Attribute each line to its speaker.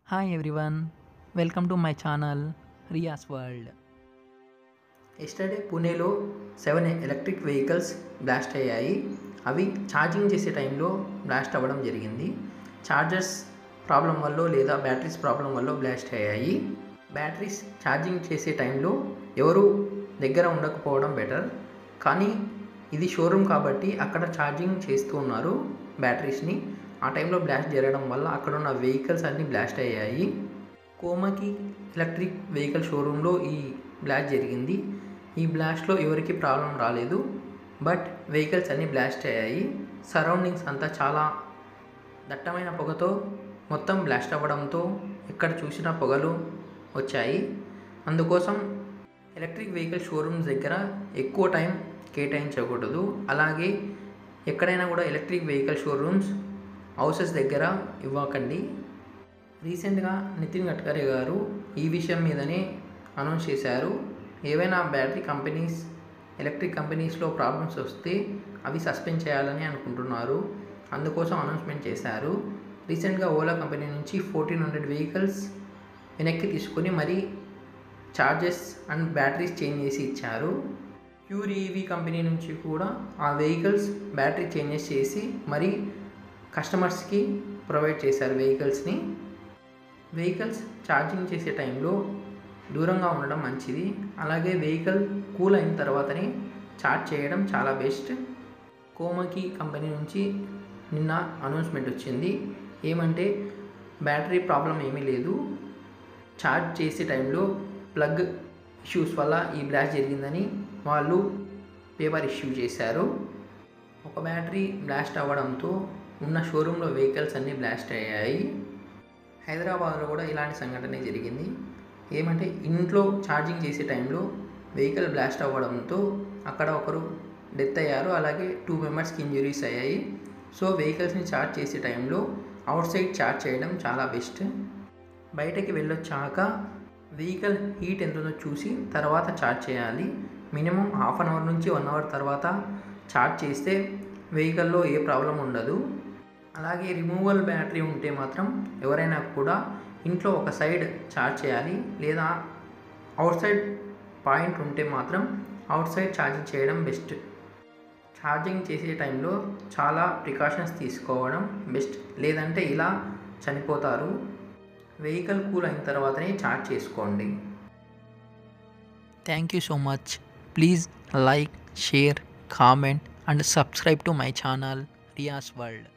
Speaker 1: hi everyone welcome to my channel Riya's world yesterday పూణేలో seven electric vehicles blast అయ్యాయి అవి charging చేసే టైంలో బ్లాస్ట్ అవ్వడం జరిగింది ఛార్జర్స్ ప్రాబ్లం వల్ల లేదా బ్యాటరీస్ ప్రాబ్లం వల్ల బ్లాస్ట్ అయ్యాయి బ్యాటరీస్ ఛార్జింగ్ చేసే టైంలో ఎవరు దగ్గర ఉండకపోవడం బెటర్ కానీ ఇది షోరూమ్ కాబట్టి అక్కడ ఛార్జింగ్ చేస్తూ ఉన్నారు బ్యాటరీస్ని ఆ టైంలో బ్లాస్ట్ జరగడం వల్ల అక్కడ ఉన్న వెహికల్స్ అన్నీ బ్లాస్ట్ అయ్యాయి కోమకి ఎలక్ట్రిక్ వెహికల్ షోరూంలో ఈ బ్లాస్ట్ జరిగింది ఈ బ్లాస్ట్లో ఎవరికి ప్రాబ్లం రాలేదు బట్ వెహికల్స్ అన్నీ బ్లాస్ట్ అయ్యాయి సరౌండింగ్స్ అంతా చాలా దట్టమైన పొగతో మొత్తం బ్లాస్ట్ అవ్వడంతో ఎక్కడ చూసినా పొగలు వచ్చాయి అందుకోసం ఎలక్ట్రిక్ వెహికల్ షోరూమ్స్ దగ్గర ఎక్కువ టైం కేటాయించకూడదు అలాగే ఎక్కడైనా కూడా ఎలక్ట్రిక్ వెహికల్ షోరూమ్స్ హౌసెస్ దగ్గర ఇవ్వకండి రీసెంట్గా నితిన్ గడ్కరీ గారు ఈ విషయం మీదనే అనౌన్స్ చేశారు ఏవైనా బ్యాటరీ కంపెనీస్ ఎలక్ట్రిక్ కంపెనీస్లో ప్రాబ్లమ్స్ వస్తే అవి సస్పెండ్ చేయాలని అనుకుంటున్నారు అందుకోసం అనౌన్స్మెంట్ చేశారు రీసెంట్గా ఓలా కంపెనీ నుంచి ఫోర్టీన్ హండ్రెడ్ వెహికల్స్ వెనక్కి తీసుకొని మరీ ఛార్జెస్ అండ్ బ్యాటరీస్ చేంజ్ చేసి ఇచ్చారు ప్యూర్ ఈవీ కంపెనీ నుంచి కూడా ఆ వెహికల్స్ బ్యాటరీ చేంజెస్ చేసి మరి కస్టమర్స్కి ప్రొవైడ్ చేశారు వెహికల్స్ని వెహికల్స్ ఛార్జింగ్ చేసే టైంలో దూరంగా ఉండడం మంచిది అలాగే వెహికల్ కూల్ అయిన తర్వాతనే ఛార్జ్ చేయడం చాలా బెస్ట్ కోమకి కంపెనీ నుంచి నిన్న అనౌన్స్మెంట్ వచ్చింది ఏమంటే బ్యాటరీ ప్రాబ్లం ఏమీ లేదు ఛార్జ్ చేసే టైంలో ప్లగ్ ఇష్యూస్ వల్ల ఈ బ్లాస్ట్ జరిగిందని వాళ్ళు పేపర్ ఇష్యూ చేశారు ఒక బ్యాటరీ బ్లాస్ట్ అవ్వడంతో ఉన్న షోరూంలో వెహికల్స్ అన్నీ బ్లాస్ట్ అయ్యాయి హైదరాబాద్లో కూడా ఇలాంటి సంఘటన జరిగింది ఏమంటే ఇంట్లో ఛార్జింగ్ చేసే టైంలో వెహికల్ బ్లాస్ట్ అవ్వడంతో అక్కడ ఒకరు డెత్ అయ్యారు అలాగే టూ మెంబర్స్కి ఇంజురీస్ అయ్యాయి సో వెహికల్స్ని ఛార్జ్ చేసే టైంలో అవుట్ సైడ్ ఛార్జ్ చేయడం చాలా బెస్ట్ బయటకి వెళ్ళొచ్చాక వెహికల్ హీట్ ఎంత ఉందో చూసి తర్వాత ఛార్జ్ చేయాలి మినిమం హాఫ్ అన్ అవర్ నుంచి వన్ అవర్ తర్వాత ఛార్జ్ చేస్తే వెహికల్లో ఏ ప్రాబ్లం ఉండదు అలాగే రిమూవల్ బ్యాటరీ ఉంటే మాత్రం ఎవరైనా కూడా ఇంట్లో ఒక సైడ్ ఛార్జ్ చేయాలి లేదా అవుట్ సైడ్ పాయింట్ ఉంటే మాత్రం అవుట్ సైడ్ ఛార్జింగ్ చేయడం బెస్ట్ ఛార్జింగ్ చేసే టైంలో చాలా ప్రికాషన్స్ తీసుకోవడం బెస్ట్ లేదంటే ఇలా చనిపోతారు వెహికల్ కూల్ అయిన తర్వాతనే ఛార్జ్ చేసుకోండి thank you so much please like share comment and subscribe to my channel Riya's world